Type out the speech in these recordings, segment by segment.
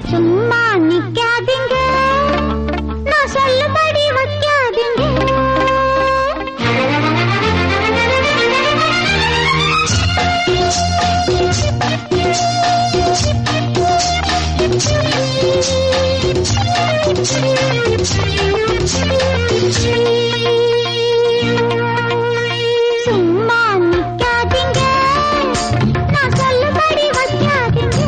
சும்மா நிக்காதீங்க நான் சொல்லும்படி வைக்காதீங்க சும்மா நிக்காதீங்க நான் சொல்லும்படி வைக்காதீங்க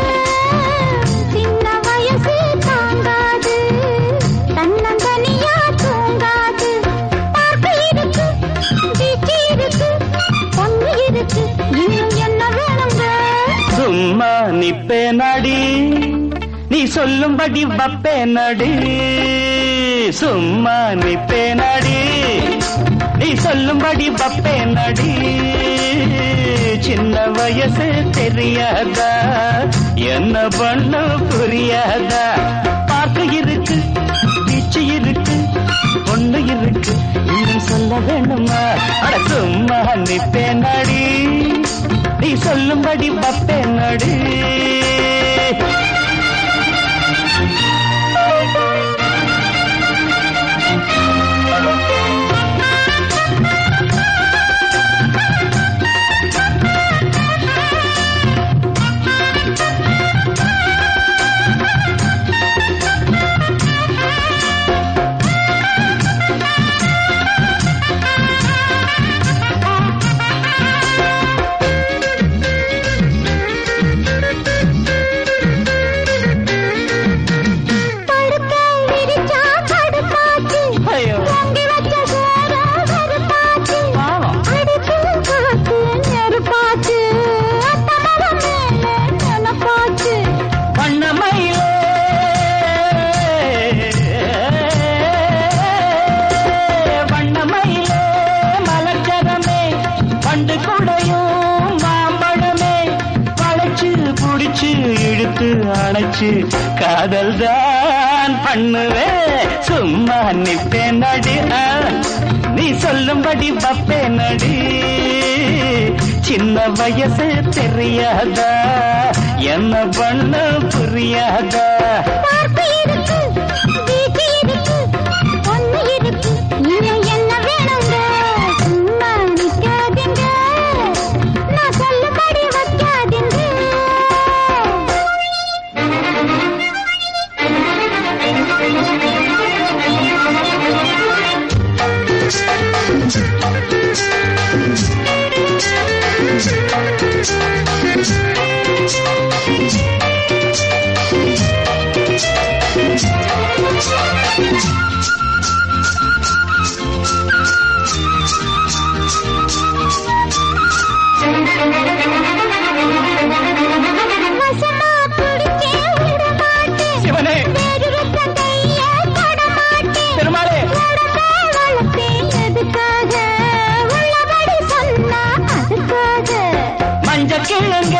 சின்ன வயசு தாங்காது தன்னந்தனியா தூங்காது பார்க்க இருக்கு பீச்சு இருக்கு பொண்ணு இருக்கு இன்னும் என்ன வேணுங்க சும்மா நிப்பே நடி நீ சொல்லும்படி வப்பே நடி சும்மா நிப்பே நடி நீ சொல்லும்படி வப்பே நடி சின்ன வயசு தெரியாதா என்ன பண்ண புரியாதா பார்க்க இருக்கு பீச்சு இருக்கு பொண்ணு இருக்கு இன்னும் சொல்ல வேணுமா அட சும்மா நிப்பே நடி நீ சொல்லும்படி பப்பே நடி படுக்க விரிச்சா கடுப்பாச்சு ஐயோ. பொங்கி வச்ச சோற வெறுப்பாச்சு பாவம். அடிக்கும் காத்து நெருப்பாச்சு அத்தமரம் மேலே நினைப்பாச்சு வண்ணமயிலே வண்ணமயிலே மலர்ச்சரமே பண்டு குடையும் மாம்பழமே வளைச்சு புடிச்சு இழுத்து அணைச்சு காதல் தான் பண்ணுவே சும்மா நிப்பே நடி ஆ, நீ சொல்லும்படி பப்பே நடி சின்ன வயசு தெரியாதா என்ன பண்ண புரியாதா பார்த்து இருக்கு வீட்டு இருக்கு பொண்ணு இருக்கு இன்னும் என்ன வேணுங்க சும்மா நிக்காதீங்க நான் சொல்லும்படி வைக்காதீங்க வசமா பிடிச்சே விட மாட்டேன் சிவனே வேறு விட்ட கைய தொட மாட்டேன் பெருமாளே உடம்பை வளர்த்தேன் எதுக்காக உள்ளபடி சொன்னா அதுக்காக மஞ்ச கிழங்க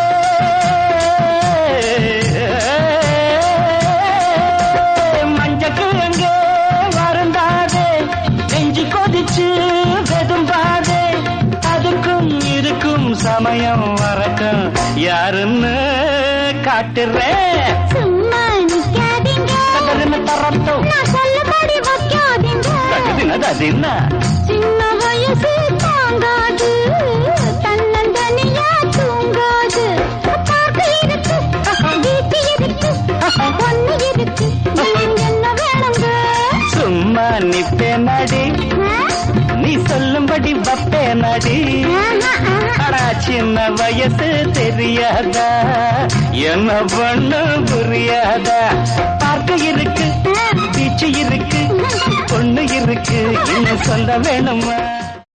மஞ்ச கிழங்க வருந்தாதே நெஞ்சு கொதிச்சு வெதும்பாதே அதுக்கும் இருக்கும் சமயம் வரக்கும் யாருன்னு காட்டுறேன் சும்மா நிக்காதீங்க தகதின தரட்டும் நான் சொல்லும்படி வைக்காதீங்க தகதின ததின சின்ன வயசு தாங்காது தன்னந்தனியா தூங்காது பார்க்க இருக்கு வீட்டு இருக்கு பொண்ணு இருக்கு இன்னும் என்ன வேணுங்க சும்மா நிப்பே நடி ஆ? நீ சொல்லும்படி வப்பே நடி ஆஹா, ஆஹா. அடா சின்ன வயசு தெரியாதா என்ன பண்ண புரியாதா பார்க்க இருக்கு பீச்சு இருக்கு பொண்ணு இருக்கு இன்னும் சொல்ல வேணுமா